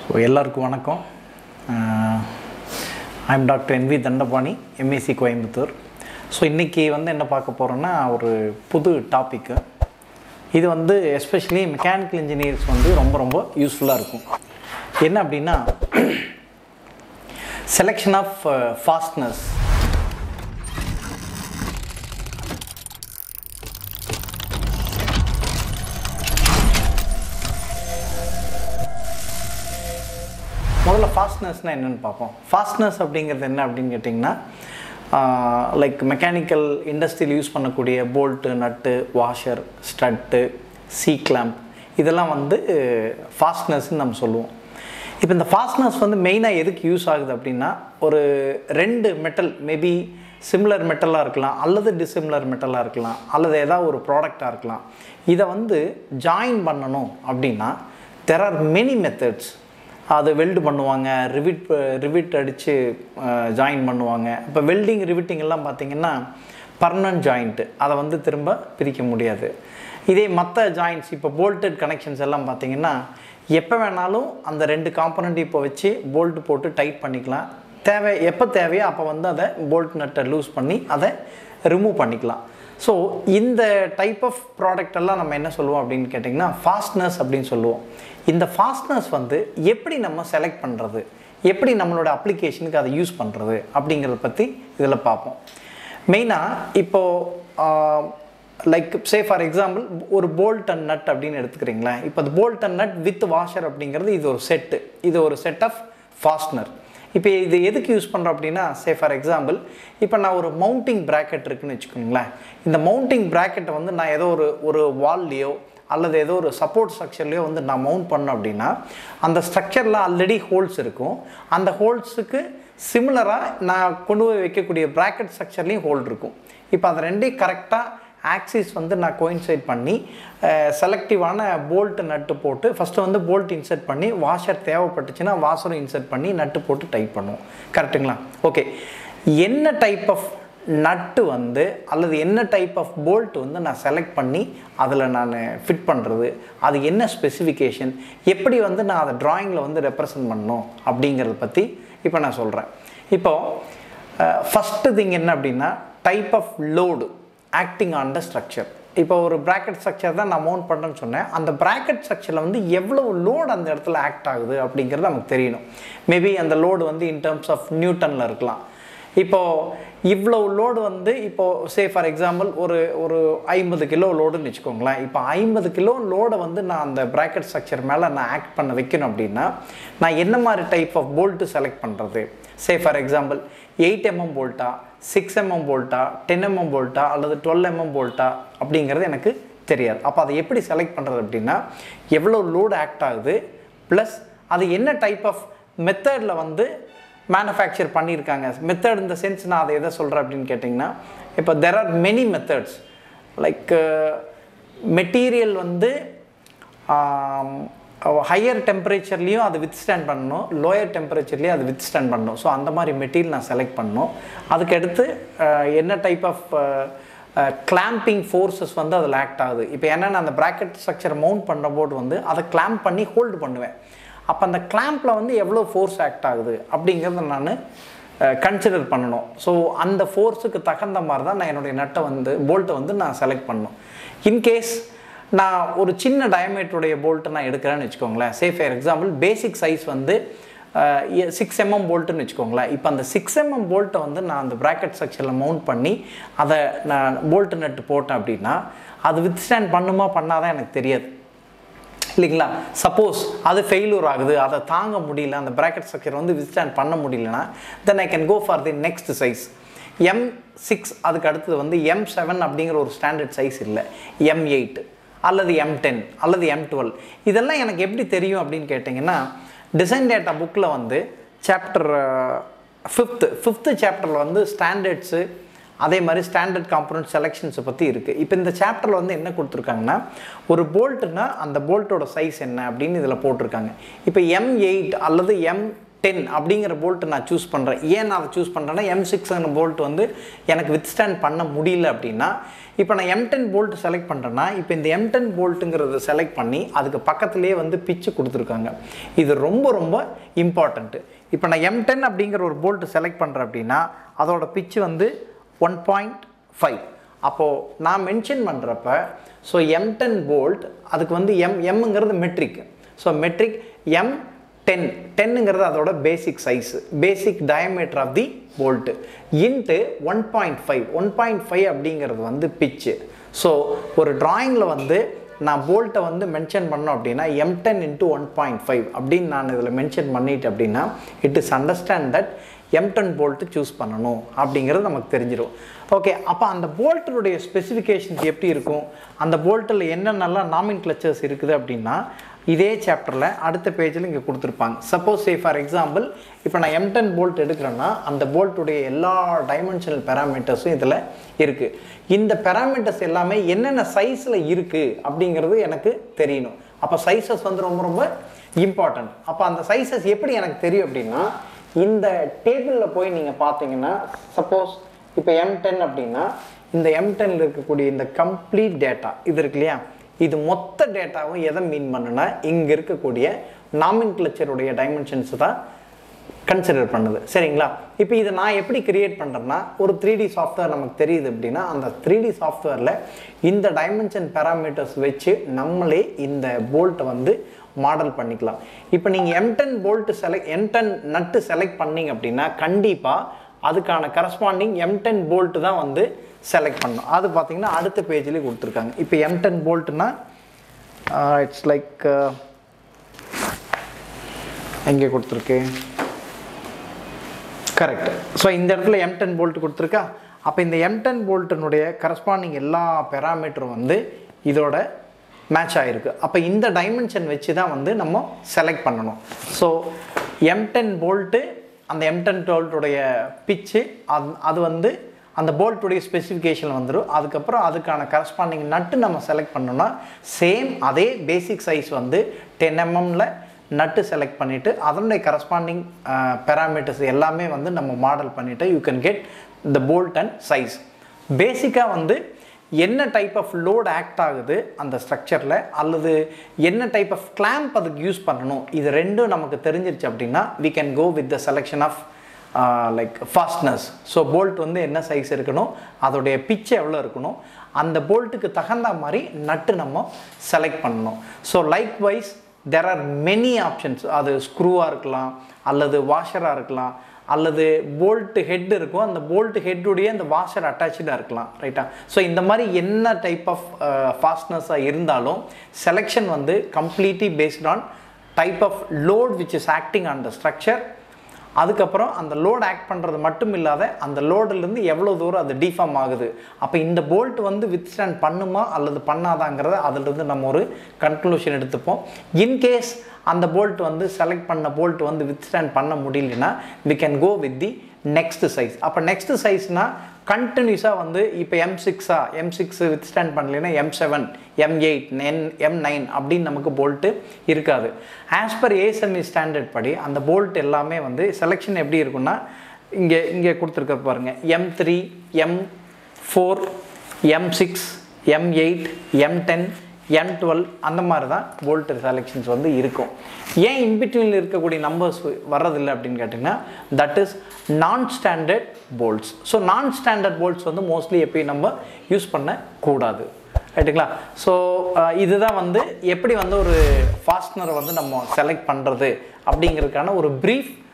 so எல்லாருக்கும் வணக்கம் I'm doctor NV Dhandapani MAC Coimbatore so இன்றைக்கி வந்து என்ன பார்க்க போகிறோன்னா ஒரு புது டாப்பிக்கு இது வந்து எஸ்பெஷலி மெக்கானிக்கல் இன்ஜினியர்ஸ் வந்து ரொம்ப ரொம்ப யூஸ்ஃபுல்லாக இருக்கும் என்ன அப்படின்னா செலெக்ஷன் ஆஃப் ஃபாஸ்ட்னஸ் முதல்ல ஃபாஸ்ட்னஸ்னால் என்னென்னு பார்ப்போம் ஃபாஸ்ட்னஸ் அப்படிங்கிறது என்ன அப்படின்னு கேட்டிங்கன்னா லைக் மெக்கானிக்கல் இண்டஸ்ட்ரியில் யூஸ் பண்ணக்கூடிய bolt nut washer stud C clamp இதெல்லாம் வந்து ஃபாஸ்ட்னஸ்ன்னு நம்ம சொல்லுவோம் இப்போ இந்த ஃபாஸ்ட்னஸ் வந்து மெயினாக எதுக்கு யூஸ் ஆகுது அப்படின்னா ஒரு ரெண்டு மெட்டல் மேபி சிமிலர் மெட்டலாக இருக்கலாம் அல்லது டிசிமிலர் மெட்டலாக இருக்கலாம் அல்லது ஏதாவது ஒரு ப்ராடக்டாக இருக்கலாம் இதை வந்து ஜாயின் பண்ணணும் அப்படின்னா தெர் ஆர் மெனி மெத்தட்ஸ் அது வெல்டு பண்ணுவாங்க ரிவிட் ரிவிட் அடித்து ஜாயின் பண்ணுவாங்க இப்போ வெல்டிங் ரிவிட்டிங் எல்லாம் பார்த்திங்கன்னா பர்மனன்ட் ஜாயிண்ட்டு அதை வந்து திரும்ப பிரிக்க முடியாது இதே மற்ற ஜாயின்ட்ஸ் இப்போ போல்டட் கனெக்ஷன்ஸ் எல்லாம் பார்த்திங்கன்னா எப்போ வேணாலும் அந்த ரெண்டு காம்பனண்ட் இப்போ வச்சு போல்ட் போட்டு டைட் பண்ணிக்கலாம் தேவை எப்போ தேவையோ அப்போ வந்து அதை போல்ட் நட்டை லூஸ் பண்ணி அதை ரிமூவ் பண்ணிக்கலாம் ஸோ இந்த டைப் ஆஃப் ப்ராடக்ட் எல்லாம் நம்ம என்ன சொல்லுவோம் அப்படின்னு கேட்டிங்கன்னா ஃபாஸ்ட்னஸ் அப்படின்னு சொல்லுவோம் இந்த ஃபாஸ்ட்னஸ் வந்து எப்படி நம்ம செலக்ட் பண்ணுறது எப்படி நம்மளோட அப்ளிகேஷனுக்கு அதை யூஸ் பண்ணுறது அப்படிங்கிறத பற்றி இதில் பார்ப்போம் மெயினாக இப்போது லைக் சே ஃபார் எக்ஸாம்பிள் ஒரு போல்ட் அண்ட் நட் அப்படின்னு எடுத்துக்கிறீங்களேன் இப்போ அது bolt and nut with washer அப்படிங்கிறது இது ஒரு செட்டு இது ஒரு செட் ஆஃப் ஃபாஸ்ட்னர் இப்போ இது எதுக்கு யூஸ் பண்ணுறோம் அப்படின்னா சே ஃபார் எக்ஸாம்பிள் இப்போ நான் ஒரு மவுண்டிங் ப்ராக்கெட் இருக்குன்னு வச்சுக்கோங்களேன் இந்த மவுண்டிங் ப்ராக்கெட்டை வந்து நான் ஏதோ ஒரு ஒரு வால்லையோ அல்லது ஏதோ ஒரு சப்போர்ட் ஸ்ட்ரக்சர்லையோ வந்து நான் மவுண்ட் பண்ணோம் அப்படின்னா அந்த ஸ்ட்ரக்சரில் ஆல்ரெடி ஹோல்ஸ் இருக்கும் அந்த ஹோல்ஸுக்கு சிமிலராக நான் கொண்டு போய் வைக்கக்கூடிய ப்ராக்கெட் ஸ்ட்ரக்சர்லேயும் ஹோல் இருக்கும் இப்போ அதை ரெண்டையும் கரெக்டாக ஆக்சிஸ் வந்து நான் கோயின்சைட் பண்ணி செலக்டிவான போல்ட்டு நட்டு போட்டு ஃபஸ்ட்டு வந்து போல்ட் இன்சர்ட் பண்ணி வாஷர் தேவைப்பட்டுச்சுன்னா வாஷரும் இன்சர்ட் பண்ணி நட்டு போட்டு டைப் பண்ணுவோம் கரெக்டுங்களா ஓகே என்ன டைப் ஆஃப் நட்டு வந்து அல்லது என்ன டைப் ஆஃப் போல்ட் வந்து நான் செலக்ட் பண்ணி அதில் நான் ஃபிட் பண்ணுறது அது என்ன ஸ்பெசிஃபிகேஷன் எப்படி வந்து நான் அதை ட்ராயிங்கில் வந்து ரெப்ரசன்ட் பண்ணணும் அப்படிங்கிறத பற்றி இப்போ நான் சொல்கிறேன் இப்போது ஃபஸ்ட்டு திங் என்ன அப்படின்னா type of load acting on the structure இப்போ ஒரு ப்ராக்கெட் ஸ்ட்ரக்சர் தான் நான் மவுண்ட் பண்ணுறேன்னு சொன்னேன் அந்த ப்ராக்கெட் ஸ்ட்ரக்சரில் வந்து எவ்வளோ லோடு அந்த இடத்துல ஆக்ட் ஆகுது அப்படிங்கிறது நமக்கு தெரியணும் மேபி அந்த லோடு வந்து இன் டேர்ம்ஸ் ஆஃப் நியூட்டனில் இருக்கலாம் இப்போது இவ்வளோ லோடு வந்து இப்போது சே ஃபார் எக்ஸாம்பிள் ஒரு ஒரு ஐம்பது கிலோ லோடுன்னு வச்சுக்கோங்களேன் இப்போ ஐம்பது கிலோ லோடை வந்து நான் அந்த ப்ராக்கெட் ஸ்ட்ரக்சர் மேலே நான் ஆக்ட் பண்ண வைக்கணும் அப்படின்னா நான் என்ன மாதிரி டைப் ஆஃப் போல்ட்டு செலக்ட் பண்ணுறது say for example eight mm போல்ட்டா சிக்ஸ் எம்எம் போல்ட்டா டென் எம்எம் போல்ட்டா அல்லது டுவெல் எம்எம் போல்ட்டா அப்படிங்கிறது எனக்கு தெரியாது அப்போ அதை எப்படி செலக்ட் பண்ணுறது அப்படின்னா எவ்வளோ லோடு ஆக்ட் ஆகுது ப்ளஸ் அது என்ன டைப் ஆஃப் மெத்தடில் வந்து மேனுஃபேக்சர் பண்ணியிருக்காங்க மெத்தட் இந்த சென்ஸ் நான் அதை எதை சொல்கிறேன் அப்படின்னு கேட்டிங்கன்னா இப்போ there are many methods like material வந்து ஹையர் டெம்பரேச்சர்லேயும் அது வித் ஸ்டாண்ட் பண்ணணும் லோயர் டெம்பரேச்சர்லேயும் அது வித் ஸ்டாண்ட் பண்ணணும் ஸோ அந்த மாதிரி மெட்டீரியல் நான் செலக்ட் பண்ணணும் அதுக்கடுத்து என்ன டைப் ஆஃப் கிளாம்பிங் ஃபோர்ஸஸ் வந்து அதில் ஆக்ட் ஆகுது இப்போ என்னென்ன அந்த ப்ராக்கெட் ஸ்ட்ரக்சர் மவுண்ட் பண்ணுற போது வந்து அதை கிளாம்ப் பண்ணி ஹோல்டு பண்ணுவேன் அப்போ அந்த கிளாம்பில் வந்து எவ்வளோ ஃபோர்ஸ் ஆக்ட் ஆகுது அப்படிங்கிறத நான் கன்சிடர் பண்ணணும் ஸோ அந்த ஃபோர்ஸுக்கு தகுந்த மாதிரி தான் நான் என்னுடைய நட்டை வந்து போல்ட்டை வந்து நான் செலக்ட் பண்ணணும் இன்கேஸ் நான் ஒரு சின்ன டயமீட்டருடைய போல்ட்டை நான் எடுக்கிறேன்னு வச்சுக்கோங்களேன் say for example basic size வந்து சிக்ஸ் எம்எம் போல்ட்டுன்னு வச்சுக்கோங்களேன் இப்போ அந்த சிக்ஸ் எம்எம் போல்ட்டை வந்து நான் அந்த ப்ராக்கெட் செக்ஷனில் மவுண்ட் பண்ணி அதை நான் போல்ட்டு நட்டு போட்டேன் அப்படின்னா அது வித் ஸ்டாண்ட் பண்ணுமா பண்ணாதான் எனக்கு தெரியாது இல்லைங்களா சப்போஸ் அது ஃபெயிலூர் ஆகுது அதை தாங்க முடியல அந்த ப்ராக்கெட் ஸ்ட்ரக்சர் வந்து வித்ஸ்டாண்ட் பண்ண முடியலன்னா then I can go for the next size M six அதுக்கு அடுத்தது வந்து எம் செவன் அப்படிங்கிற ஒரு ஸ்டாண்டர்ட் சைஸ் இல்லை எம் எயிட் அல்லது எம் டென் அல்லது எம் டுவெல் இதெல்லாம் எனக்கு எப்படி தெரியும் அப்படின்னு கேட்டிங்கன்னா டிசைன் டேட்டா புக்கில் வந்து சாப்டர் ஃபிஃப்த்து ஃபிஃப்த்து சாப்டரில் வந்து ஸ்டாண்டர்ட்ஸு அதே மாதிரி ஸ்டாண்டர்ட் காம்பனண்ட் செலெக்ஷன்ஸை பற்றி இருக்குது இப்போ இந்த சாப்டரில் வந்து என்ன கொடுத்துருக்காங்கன்னா ஒரு போல்ட்டுனா அந்த போல்ட்டோட சைஸ் என்ன அப்படின்னு இதில் போட்டிருக்காங்க இப்போ எம் எயிட் அல்லது எம் டென் அப்படிங்கிற போல்ட்டு நான் சூஸ் பண்ணுறேன் ஏன் நான் அதை சூஸ் பண்ணுறேன்னா எம் சிக்ஸ்ங்கிற போல்ட் வந்து எனக்கு வித்ஸ்டாண்ட் பண்ண முடியல அப்படின்னா இப்போ நான் எம் டென் போல்ட் செலக்ட் பண்ணுறேன்னா இப்போ இந்த எம் டென் போல்ட்டுங்கிறத செலக்ட் பண்ணி அதுக்கு பக்கத்துலேயே வந்து பிச்சு கொடுத்துருக்காங்க இது ரொம்ப ரொம்ப இம்பார்ட்டண்ட்டு இப்போ நான் எம் டென் அப்படிங்கிற ஒரு போல்ட்டு செலக்ட் பண்ணுறேன் அப்படின்னா அதோட பிச்சு வந்து ஒன் பாயிண்ட் ஃபைவ் அப்போது நான் மென்ஷன் பண்ணுறப்ப ஸோ எம் டென் போல்ட் அதுக்கு வந்து எம் எம்ங்கிறது metric so metric M ten டென்னுங்கிறது அதோட basic size basic diameter of the bolt into one point five one point five அப்படிங்கிறது வந்து பிச்சு ஸோ ஒரு ட்ராயிங்கில் வந்து நான் போல்ட்டை வந்து மென்ஷன் பண்ணோம் அப்படின்னா M ten into one point five அப்படின்னு நான் இதில் மென்ஷன் பண்ணிட்டு அப்படின்னா it is understand that M ten bolt choose பண்ணணும் அப்படிங்கிறது நமக்கு தெரிஞ்சிடும் ஓகே அப்போ அந்த போல்ட்டினுடைய ஸ்பெசிஃபிகேஷன்ஸ் எப்படி இருக்கும் அந்த போல்ட்டில் என்னென்னலாம் நாமின் கிளச்சர்ஸ் இருக்குது அப்படின்னா இதே சாப்டரில் அடுத்த பேஜில் இங்கே கொடுத்துருப்பாங்க சப்போஸ் சே ஃபார் எக்ஸாம்பிள் இப்போ நான் எம் டென் போல்ட் எடுக்கிறேன்னா அந்த போல்ட்டுடைய எல்லா டைமென்ஷனல் பேராமீட்டர்ஸும் இதில் இருக்குது இந்த பேராமீட்டர்ஸ் எல்லாமே என்னென்ன சைஸில் இருக்குது அப்படிங்கிறது எனக்கு தெரியணும் அப்போ சைஸஸ் வந்து ரொம்ப ரொம்ப இம்பார்ட்டன்ட் அப்போ அந்த சைஸஸ் எப்படி எனக்கு தெரியும் அப்படின்னா இந்த டேபிளில் போய் நீங்கள் பார்த்தீங்கன்னா சப்போஸ் இப்போ எம் டென் அப்படின்னா இந்த எம் டென்னில் இருக்கக்கூடிய இந்த கம்ப்ளீட் டேட்டா இது இருக்கு இல்லையா இது மொத்த டேட்டாவும் எதை மீன் பண்ணுனா இங்கே இருக்கக்கூடிய நாமின் கிளச்சருடைய டைமென்ஷன்ஸ் தான் கன்சிடர் பண்ணுது சரிங்களா இப்போ இதை நான் எப்படி கிரியேட் பண்ணுறேன்னா ஒரு த்ரீ டி சாஃப்ட்வேர் நமக்கு தெரியுது அப்படின்னா அந்த த்ரீ டி சாஃப்ட்வேரில் இந்த டைமென்ஷன் பேராமீட்டர்ஸ் வச்சு நம்மளே இந்த போல்ட்டை வந்து மாடல் பண்ணிக்கலாம் இப்போ நீங்கள் M ten bolt select M ten nut select பண்ணீங்க அப்படின்னா கண்டிப்பாக அதுக்கான கரஸ்பாண்டிங் எம் டென் போல்ட்டு தான் வந்து செலக்ட் பண்ணணும் அது பார்த்தீங்கன்னா அடுத்த பேஜ்லேயே கொடுத்துருக்காங்க இப்போ எம் டென் போல்ட்டுனா இட்ஸ் லைக் எங்கே கொடுத்துருக்கு கரெக்ட் ஸோ இந்த இடத்துல எம் டென் போல்ட் கொடுத்துருக்கா அப்போ இந்த எம் டென் போல்ட்டினுடைய கரஸ்பாண்டிங் எல்லா பெராமீட்டரும் வந்து இதோட மேட்ச் ஆகிருக்கு அப்போ இந்த டைமென்ஷன் வச்சு தான் வந்து நம்ம செலக்ட் பண்ணணும் ஸோ எம் டென் போல்ட்டு அந்த எம் டென் போல்ட்டுடைய பிச்சு அது அது வந்து அந்த போல்ட்டுடைய ஸ்பெசிஃபிகேஷன் வந்துடும் அதுக்கப்புறம் அதுக்கான கரஸ்பாண்டிங் நட்டு நம்ம செலக்ட் பண்ணோம்னா சேம் அதே பேசிக் சைஸ் வந்து டென் எம்எம்மில் நட்டு செலக்ட் பண்ணிவிட்டு அதனுடைய கரஸ்பாண்டிங் பேராமீட்டர்ஸ் எல்லாமே வந்து நம்ம மாடல் பண்ணிவிட்டு you can get the bolt and size பேசிக்காக வந்து என்ன டைப் ஆஃப் லோட் ஆக்ட் ஆகுது அந்த ஸ்ட்ரக்சரில் அல்லது என்ன டைப் ஆஃப் கிளாம்ப் அதுக்கு யூஸ் பண்ணணும் இது ரெண்டும் நமக்கு தெரிஞ்சிருச்சு அப்படின்னா we can go with the selection of like fasteners so bolt வந்து என்ன சைஸ் இருக்கணும் அதோடைய பிச்சு எவ்வளோ இருக்கணும் அந்த போல்ட்டுக்கு தகுந்த மாதிரி நட்டு நம்ம செலக்ட் பண்ணணும் so likewise there are many options அது ஸ்க்ரூவாக இருக்கலாம் அல்லது வாஷராக இருக்கலாம் அல்லது போல்ட்டு ஹெட் இருக்கும் அந்த போல்ட்டு ஹெட்டுடைய அந்த வாஷர் அட்டாச்சாக இருக்கலாம் ரைட்டா ஸோ இந்த மாதிரி என்ன டைப் ஆஃப் ஃபாஸ்ட்னஸாக இருந்தாலும் செலெக்ஷன் வந்து completely based on type of load which is acting on the structure அதுக்கப்புறம் அந்த லோட் ஆக்ட் பண்ணுறது மட்டும் இல்லாத அந்த லோடுலேருந்து எவ்வளோ தூரம் அது டிஃபார்ம் ஆகுது அப்போ இந்த போல்ட் வந்து வித் ஸ்டாண்ட் பண்ணுமா அல்லது பண்ணாதாங்கிறத அதிலிருந்து நம்ம ஒரு கன்க்ளூஷன் எடுத்துப்போம் இன்கேஸ் அந்த போல்ட் வந்து செலக்ட் பண்ண போல்ட் வந்து வித் ஸ்டாண்ட் பண்ண முடியலன்னா we can go with the next size அப்போ நெக்ஸ்ட் சைஸ்னால் கண்டினியூஸாக வந்து இப்போ எம் சிக்ஸா எம் சிக்ஸ் வித் ஸ்டாண்ட் பண்ணலைன்னா M seven M eight and M nine அப்படின்னு நமக்கு போல்ட்டு இருக்காது ஆஸ் பர் ஏஎஸ்எம்இ ஸ்டாண்டர்ட் படி அந்த போல்ட் எல்லாமே வந்து செலெக்ஷன் எப்படி இருக்குன்னா இங்கே இங்கே கொடுத்துருக்க பாருங்கள் M three M four M six M eight M ten M twelve அந்த மாதிரி தான் போல்ட் செலெக்ஷன்ஸ் வந்து இருக்கும் ஏன் இன்பிட்வீனில் இருக்கக்கூடிய நம்பர்ஸ் வர்றதில்லை அப்படின்னு கேட்டிங்கன்னா that is non standard bolts so non standard bolts வந்து மோஸ்ட்லி எப்பயும் நம்ம யூஸ் பண்ணக்கூடாது ரைட்டுங்களா ஸோ இதுதான் வந்து எப்படி வந்து ஒரு ஃபாஸ்ட்னரை வந்து நம்ம செலக்ட் பண்ணுறது அப்படிங்கிறதுக்கான ஒரு ப்ரீஃப்